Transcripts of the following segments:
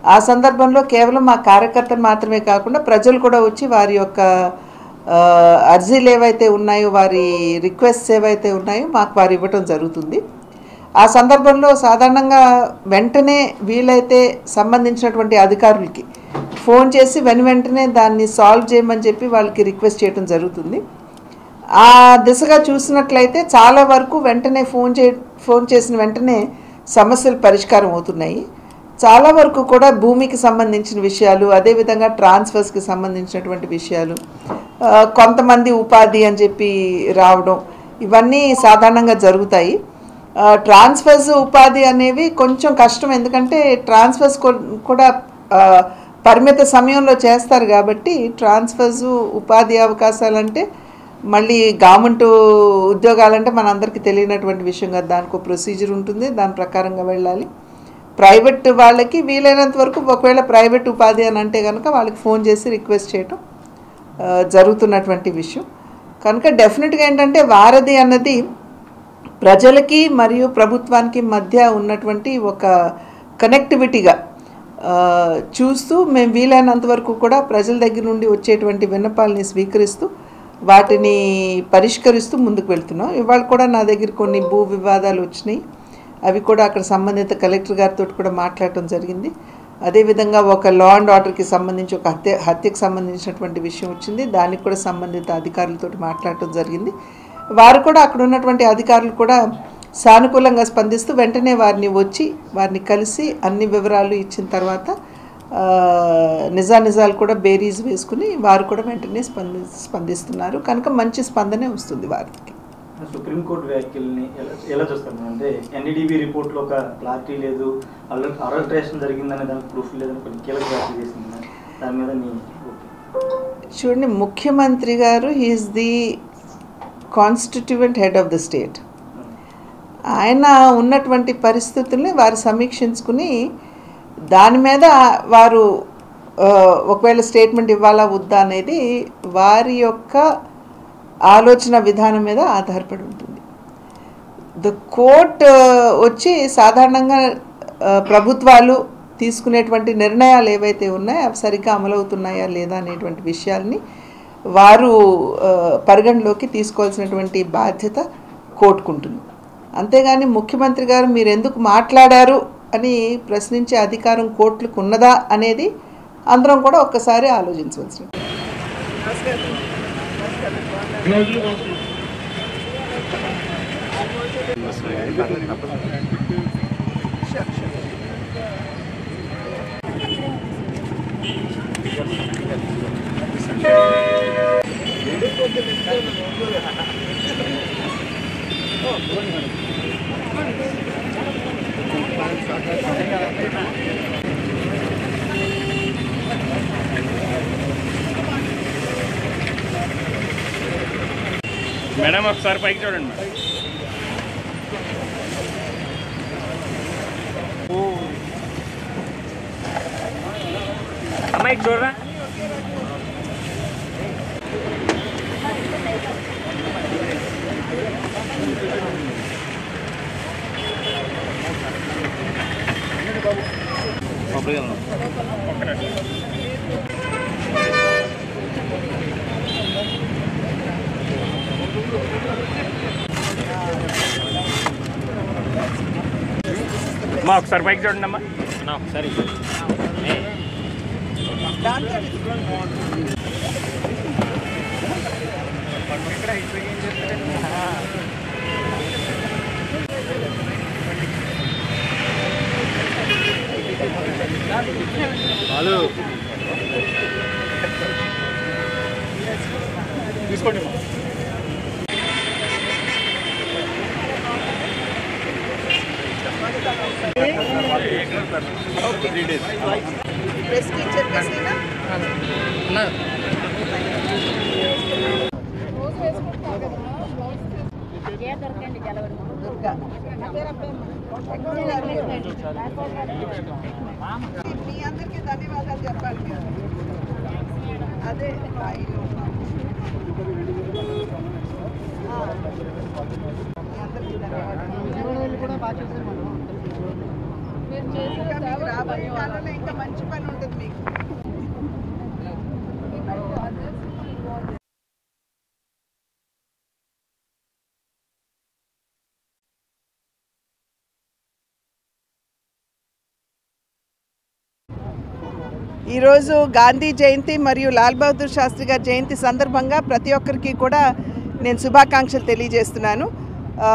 ఆ సందర్భంలో కేవలం మా కార్యకర్తలు మాత్రమే కాకుండా ప్రజలు కూడా వచ్చి వారి యొక్క ఆ, అర్జీలు ఏవైతే ఉన్నాయో వారి రిక్వెస్ట్స్ ఏవైతే ఉన్నాయో మాకు వారు ఇవ్వటం జరుగుతుంది ఆ సందర్భంలో సాధారణంగా వెంటనే వీలైతే సంబంధించినటువంటి అధికారులకి ఫోన్ చేసి వెను వెంటనే దాన్ని సాల్వ్ చేయమని చెప్పి వాళ్ళకి రిక్వెస్ట్ చేయడం జరుగుతుంది ఆ దిశగా చూసినట్లయితే చాలా వరకు వెంటనే ఫోన్ చే ఫోన్ చేసిన వెంటనే సమస్యలు పరిష్కారం అవుతున్నాయి చాలా వరకు కూడా భూమికి సంబంధించిన విషయాలు అదేవిధంగా ట్రాన్స్ఫర్స్కి సంబంధించినటువంటి విషయాలు ఆ, కొంతమంది ఉపాధి అని చెప్పి రావడం ఇవన్నీ సాధారణంగా జరుగుతాయి ఆ, ట్రాన్స్ఫర్స్ ఉపాధి అనేవి కొంచెం కష్టం ఎందుకంటే ట్రాన్స్ఫర్స్ కొ- కూడా ఆ, పరిమిత సమయంలో చేస్తారు కాబట్టి ట్రాన్స్ఫర్స్ ఉపాధి అవకాశాలంటే మళ్ళీ గవర్నమెంట్ ఉద్యోగాలంటే మనందరికీ తెలియనటువంటి విషయం కదా దానికి ఒక ప్రొసీజర్ ఉంటుంది దాని ప్రకారంగా వెళ్ళాలి ప్రైవేట్ వాళ్ళకి వీలైనంత వరకు ఒకవేళ ప్రైవేట్ ఉపాధి అని అంటే కనుక వాళ్ళకి ఫోన్ చేసి రిక్వెస్ట్ చేయటం ఆ, జరుగుతున్నటువంటి విషయం కనుక డెఫినెట్గా ఏంటంటే వారధి అన్నది ప్రజలకి మరియు ప్రభుత్వానికి మధ్య ఉన్నటువంటి ఒక కనెక్టివిటీగా ఆ, చూస్తూ మేము వీలైనంత వరకు కూడా ప్రజల దగ్గర నుండి వచ్చేటువంటి విన్నపాలని స్వీకరిస్తూ వాటిని పరిష్కరిస్తూ ముందుకు వెళ్తున్నాం ఇవాళ కూడా నా దగ్గర కొన్ని భూ వివాదాలు వచ్చినాయి అవి కూడా అక్కడ సంబంధిత కలెక్టర్ గారితో కూడా మాట్లాడటం జరిగింది అదేవిధంగా ఒక లా అండ్ ఆర్డర్కి సంబంధించి ఒక హత్య హత్యకు సంబంధించినటువంటి విషయం వచ్చింది దానికి కూడా సంబంధిత అధికారులతో మాట్లాడటం జరిగింది వారు కూడా అక్కడ ఉన్నటువంటి అధికారులు కూడా సానుకూలంగా స్పందిస్తూ వెంటనే వారిని వచ్చి వారిని కలిసి అన్ని వివరాలు ఇచ్చిన తర్వాత ఆ, నిజానిజాలు కూడా బేరీజ్ వేసుకుని వారు కూడా వెంటనే స్పంది స్పందిస్తున్నారు కనుక మంచి స్పందనే వస్తుంది వారికి సుప్రీంకోర్టు వ్యాఖ్యల్ని ఎలా ఎలా చూస్తారు మేడం? అంటే ఎన్డీడీబీ రిపోర్ట్లో ఒక క్లారిటీ లేదు అలర్ అలర్ట్రేషన్ జరిగిందనే దానికి ప్రూఫ్ లేదని కొన్ని కీలక వ్యాఖ్యలు చేసింది మేడం. దాని మీద మీ చూడండి ముఖ్యమంత్రి గారు he is the constituent head of the state ఆయన ఉన్నటువంటి పరిస్థితుల్ని వారు సమీక్షించుకుని దాని మీద వారు ఆ, ఒకవేళ స్టేట్మెంట్ ఇవ్వాలా వద్దా అనేది వారి యొక్క ఆలోచన విధానం మీద ఆధారపడి ఉంటుంది ద కోర్ట్ వచ్చి సాధారణంగా ఆ, ప్రభుత్వాలు తీసుకునేటువంటి నిర్ణయాలు ఏవైతే ఉన్నాయో అవి సరిగ్గా అమలవుతున్నాయా లేదా అనేటువంటి విషయాల్ని వారు ఆ, పరిగణలోకి తీసుకోవాల్సినటువంటి బాధ్యత కోర్టుకుంటుంది అంతేగాని ముఖ్యమంత్రి గారు మీరు ఎందుకు మాట్లాడారు అని ప్రశ్నించే అధికారం కోర్టులకు ఉన్నదా అనేది అందరం కూడా ఒక్కసారి ఆలోచించవలసింది మేడం ఒకసారి పైకి చూడండి మేడం అమ్మాయికి చూడరా అమ్మా ఒకసారి పైకి చూడండి అమ్మా అన్న ఒకసారి తీసుకోండి అమ్మా. ఏ దొరకండి గెలవడం మీ అందరికీ ధన్యవాదాలు చెప్పాలి మీరు. అదే స్థాయిలో ఉన్నాం. ఆ. మీ అందరికీ ధన్యవాదాలు మీరు చేసిన ఇంకా మీకు సేవకు రాబోయే ధన్యవాదాలు. కాలంలో ఇంకా మంచి పని ఉంటుంది మీకు ఈరోజు గాంధీ జయంతి మరియు లాల్ బహదూర్ శాస్త్రి గారి జయంతి సందర్భంగా ప్రతి ఒక్కరికి కూడా నేను శుభాకాంక్షలు తెలియజేస్తున్నాను ఆ,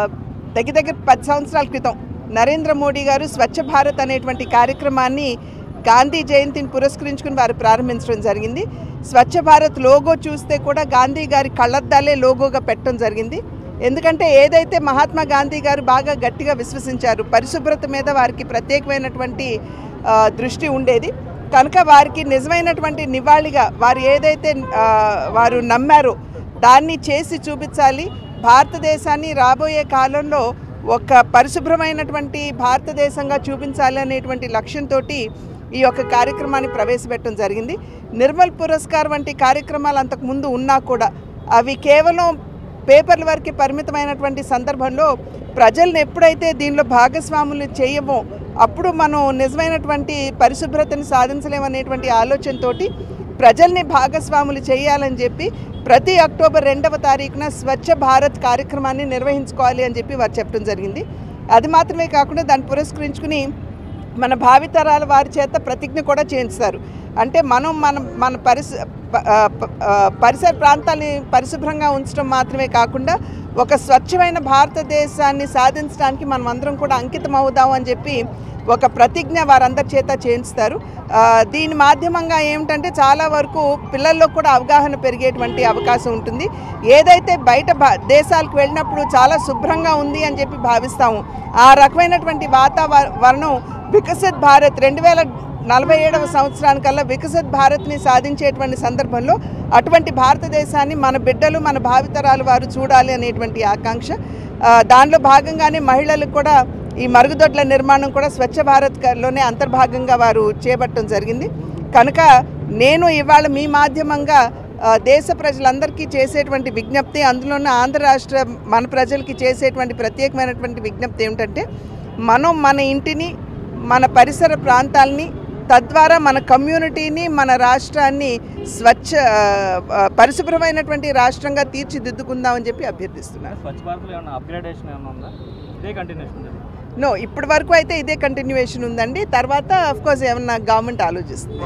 దగ్గర దగ్గర పది సంవత్సరాల క్రితం నరేంద్ర మోడీ గారు స్వచ్ఛ భారత్ అనేటువంటి కార్యక్రమాన్ని గాంధీ జయంతిని పురస్కరించుకుని వారు ప్రారంభించడం జరిగింది స్వచ్ఛ భారత్ లోగో చూస్తే కూడా గాంధీ గారి కళ్ళద్దాలే లోగోగా పెట్టడం జరిగింది ఎందుకంటే ఏదైతే మహాత్మా గాంధీ గారు బాగా గట్టిగా విశ్వసించారు పరిశుభ్రత మీద వారికి ప్రత్యేకమైనటువంటి ఆ, దృష్టి ఉండేది కనుక వారికి నిజమైనటువంటి నివాళిగా వారు ఏదైతే ఆ, వారు నమ్మారో దాన్ని చేసి చూపించాలి భారతదేశాన్ని రాబోయే కాలంలో ఒక పరిశుభ్రమైనటువంటి భారతదేశంగా చూపించాలి అనేటువంటి లక్ష్యంతో ఈ యొక్క కార్యక్రమాన్ని ప్రవేశపెట్టడం జరిగింది నిర్మల్ పురస్కార్ వంటి కార్యక్రమాలు అంతకుముందు ఉన్నా కూడా అవి కేవలం పేపర్ల వరకు పరిమితమైనటువంటి సందర్భంలో ప్రజల్ని ఎప్పుడైతే దీనిలో భాగస్వాములు చేయమో అప్పుడు మనం నిజమైనటువంటి పరిశుభ్రతని సాధించలేమనేటువంటి ఆలోచనతోటి ప్రజల్ని భాగస్వాములు చేయాలని చెప్పి ప్రతి అక్టోబర్ రెండవ తారీఖున స్వచ్ఛ భారత్ కార్యక్రమాన్ని నిర్వహించుకోవాలి అని చెప్పి వారు చెప్పడం జరిగింది అది మాత్రమే కాకుండా దాన్ని పురస్కరించుకుని మన భావితరాల వారి చేత ప్రతిజ్ఞ కూడా చేయిస్తారు అంటే మనం మన మన పరిస ప- ఆ, ప- ఆ, పరిసర ప్రాంతాన్ని పరిశుభ్రంగా ఉంచడం మాత్రమే కాకుండా ఒక స్వచ్ఛమైన భారతదేశాన్ని సాధించడానికి మనం అందరం కూడా అంకితం అవుదాం అని చెప్పి ఒక ప్రతిజ్ఞ వారందరి చేత చేయిస్తారు ఆ, దీని మాధ్యమంగా ఏమిటంటే చాలా వరకు పిల్లల్లో కూడా అవగాహన పెరిగేటువంటి అవకాశం ఉంటుంది ఏదైతే బయట భా దేశాలకు వెళ్ళినప్పుడు చాలా శుభ్రంగా ఉంది అని చెప్పి భావిస్తాము ఆ రకమైనటువంటి వాతావరణం వికసిత్ భారత్ రెండు వేల నలభై ఏడవ సంవత్సరానికల్లా వికసిత్ భారత్ని సాధించేటువంటి సందర్భంలో అటువంటి భారతదేశాన్ని మన బిడ్డలు మన భావితరాలు వారు చూడాలి అనేటువంటి ఆకాంక్ష ఆ, దానిలో భాగంగానే మహిళలకు కూడా ఈ మరుగుదొడ్ల నిర్మాణం కూడా స్వచ్ఛ భారత్లోనే అంతర్భాగంగా వారు చేపట్టడం జరిగింది కనుక నేను ఇవాళ మీ మాధ్యమంగా ఆ, దేశ ప్రజలందరికీ చేసేటువంటి విజ్ఞప్తి అందులోనే ఆంధ్ర రాష్ట్ర మన ప్రజలకి చేసేటువంటి ప్రత్యేకమైనటువంటి విజ్ఞప్తి ఏమిటంటే మనం మన ఇంటిని మన పరిసర ప్రాంతాల్ని తద్వారా మన కమ్యూనిటీని మన రాష్ట్రాన్ని స్వచ్ఛ ఆ, ఆ, పరిశుభ్రమైనటువంటి రాష్ట్రంగా తీర్చిదిద్దుకుందామని చెప్పి అభ్యర్థిస్తున్నాను స్వచ్ఛ భారత్లో ఏమన్నా అప్గ్రేడేషన్ ఏమన్నా ఉందా ఇదే కంటిన్యూషన్ ఉంది నో ఇప్పటి వరకు అయితే ఇదే కంటిన్యూయేషన్ ఉందండి తర్వాత అఫ్ కోర్స్ ఏమన్నా గవర్నమెంట్ ఆలోచిస్తుంది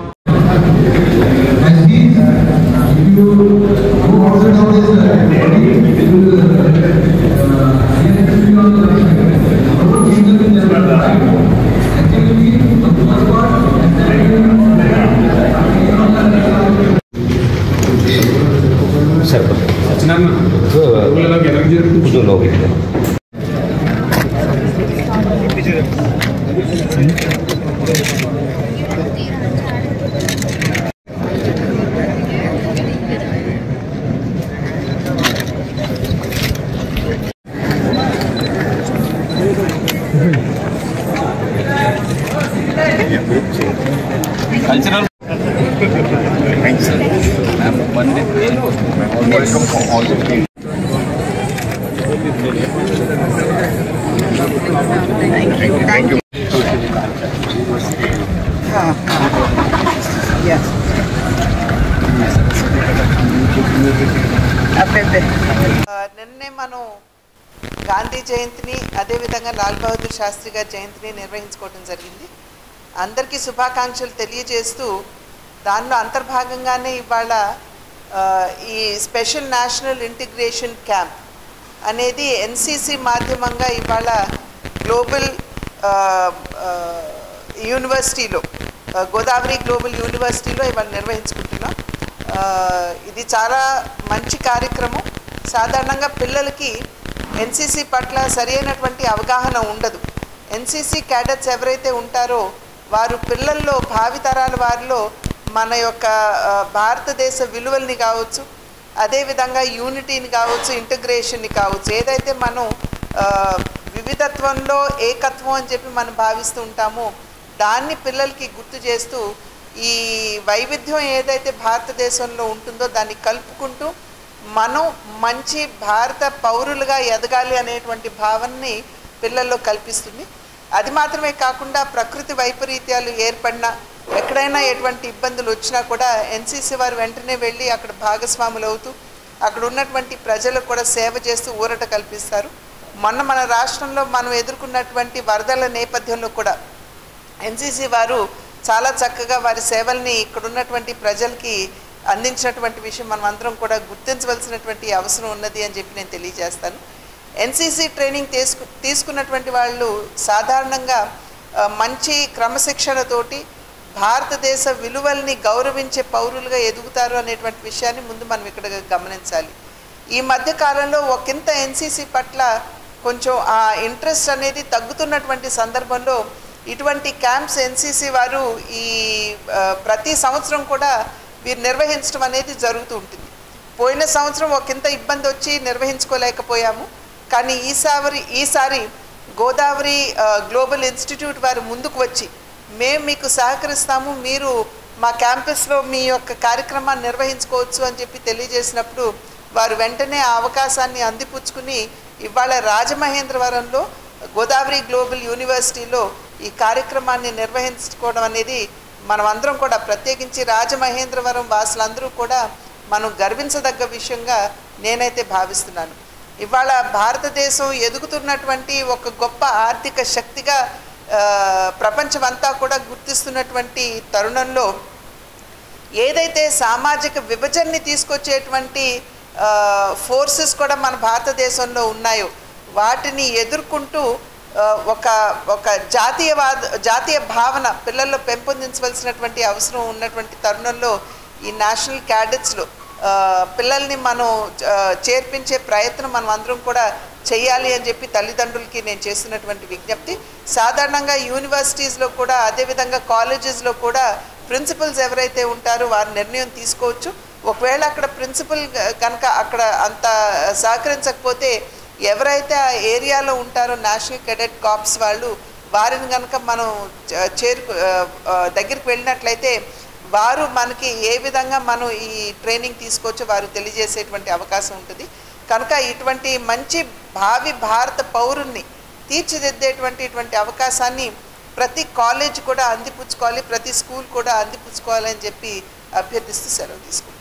నిన్నే మనం గాంధీ జయంతిని అదేవిధంగా లాల్ బహదూర్ శాస్త్రి గారి జయంతిని నిర్వహించుకోవడం జరిగింది అందరికీ శుభాకాంక్షలు తెలియజేస్తూ దానిలో అంతర్భాగంగానే ఇవాళ ఆ, ఈ స్పెషల్ నేషనల్ ఇంటిగ్రేషన్ క్యాంప్ అనేది ఎన్సిసి మాధ్యమంగా ఇవాళ గ్లోబల్ ఆ, ఆ, యూనివర్సిటీలో ఆ, గోదావరి గ్లోబల్ యూనివర్సిటీలో ఇవాళ నిర్వహించుకుంటున్నాం ఆ, ఇది చాలా మంచి కార్యక్రమం సాధారణంగా పిల్లలకి ఎన్సిసి పట్ల సరైనటువంటి అవగాహన ఉండదు ఎన్సిసి క్యాడెట్స్ ఎవరైతే ఉంటారో వారు పిల్లల్లో భావితరాల వారిలో మన యొక్క ఆ, భారతదేశ విలువల్ని కావచ్చు అదేవిధంగా యూనిటీని కావచ్చు ఇంటిగ్రేషన్ని కావచ్చు ఏదైతే మనం ఆ, వివిధత్వంలో ఏకత్వం అని చెప్పి మనం భావిస్తూ ఉంటామో దాన్ని పిల్లలకి గుర్తు చేస్తూ ఈ వైవిధ్యం ఏదైతే భారతదేశంలో ఉంటుందో దాన్ని కలుపుకుంటూ మనం మంచి భారత పౌరులుగా ఎదగాలి అనేటువంటి భావనని పిల్లల్లో కల్పిస్తుంది అది మాత్రమే కాకుండా ప్రకృతి వైపరీత్యాలు ఏర్పడినా ఎక్కడైనా ఎటువంటి ఇబ్బందులు వచ్చినా కూడా ఎన్సీసీ వారు వెంటనే వెళ్ళి అక్కడ భాగస్వాములు అవుతూ అక్కడ ఉన్నటువంటి ప్రజలకు కూడా సేవ చేస్తూ ఊరట కల్పిస్తారు మొన్న మన రాష్ట్రంలో మనం ఎదుర్కొన్నటువంటి వరదల నేపథ్యంలో కూడా ఎన్సీసీ వారు చాలా చక్కగా వారి సేవల్ని ఇక్కడ ఉన్నటువంటి ప్రజలకి అందించినటువంటి విషయం మనం అందరం కూడా గుర్తించవలసినటువంటి అవసరం ఉన్నది అని చెప్పి నేను తెలియజేస్తాను ఎన్సీసీ ట్రైనింగ్ తీసుకు తీసుకున్నటువంటి వాళ్ళు సాధారణంగా ఆ, మంచి క్రమశిక్షణతోటి భారతదేశ విలువల్ని గౌరవించే పౌరులుగా ఎదుగుతారు అనేటువంటి విషయాన్ని ముందు మనం ఇక్కడ గమనించాలి ఈ మధ్య కాలంలో ఒకంత ఎన్సీసీ పట్ల కొంచెం ఆ ఇంట్రెస్ట్ అనేది తగ్గుతున్నటువంటి సందర్భంలో ఇటువంటి క్యాంప్స్ ఎన్సీసీ వారు ఈ ఆ, ప్రతి సంవత్సరం కూడా వీరు నిర్వహించడం అనేది జరుగుతూ ఉంటుంది పోయిన సంవత్సరం ఒకంత ఇబ్బంది వచ్చి నిర్వహించుకోలేకపోయాము కానీ ఈసారి ఈసారి గోదావరి ఆ, గ్లోబల్ ఇన్స్టిట్యూట్ వారు ముందుకు వచ్చి మేము మీకు సహకరిస్తాము మీరు మా క్యాంపస్లో మీ యొక్క కార్యక్రమాన్ని నిర్వహించుకోవచ్చు అని చెప్పి తెలియజేసినప్పుడు వారు వెంటనే ఆ అవకాశాన్ని అందిపుచ్చుకుని ఇవాళ రాజమహేంద్రవరంలో గోదావరి గ్లోబల్ యూనివర్సిటీలో ఈ కార్యక్రమాన్ని నిర్వహించుకోవడం అనేది మనం అందరం కూడా ప్రత్యేకించి రాజమహేంద్రవరం వాసులందరూ కూడా మనం గర్వించదగ్గ విషయంగా నేనైతే భావిస్తున్నాను ఇవాళ భారతదేశం ఎదుగుతున్నటువంటి ఒక గొప్ప ఆర్థిక శక్తిగా ఆ, ప్రపంచమంతా కూడా గుర్తిస్తున్నటువంటి తరుణంలో ఏదైతే సామాజిక విభజనని తీసుకొచ్చేటువంటి ఫోర్సెస్ కూడా మన భారతదేశంలో ఉన్నాయో వాటిని ఎదుర్కొంటూ ఆ, ఒక ఒక జాతీయవాద జాతీయ భావన పిల్లల్లో పెంపొందించవలసినటువంటి అవసరం ఉన్నటువంటి తరుణంలో ఈ నేషనల్ క్యాడెట్స్లో పిల్లల్ని మనం ఆ, చేర్పించే ప్రయత్నం మనం అందరం కూడా చేయాలి అని చెప్పి తల్లిదండ్రులకి నేను చేస్తున్నటువంటి విజ్ఞప్తి సాధారణంగా యూనివర్సిటీస్లో కూడా అదేవిధంగా కాలేజెస్లో కూడా ప్రిన్సిపల్స్ ఎవరైతే ఉంటారో వారు నిర్ణయం తీసుకోవచ్చు ఒకవేళ అక్కడ ప్రిన్సిపల్ కనుక అక్కడ అంత సహకరించకపోతే ఎవరైతే ఆ ఏరియాలో ఉంటారో నేషనల్ కెడెట్ కాప్స్ వాళ్ళు వారిని కనుక మనం చ- చేరుకు ఆ, ఆ, దగ్గరికి వెళ్ళినట్లయితే వారు మనకి ఏ విధంగా మనం ఈ ట్రైనింగ్ తీసుకోవచ్చో వారు తెలియజేసేటువంటి అవకాశం ఉంటుంది కనుక ఇటువంటి మంచి భావి భారత పౌరుల్ని తీర్చిదిద్దేటువంటి ఇటువంటి అవకాశాన్ని ప్రతి కాలేజ్ కూడా అందిపుచ్చుకోవాలి ప్రతి స్కూల్ కూడా అందిపుచ్చుకోవాలని చెప్పి అభ్యర్థిస్తూ సెలవు తీసుకుంటాను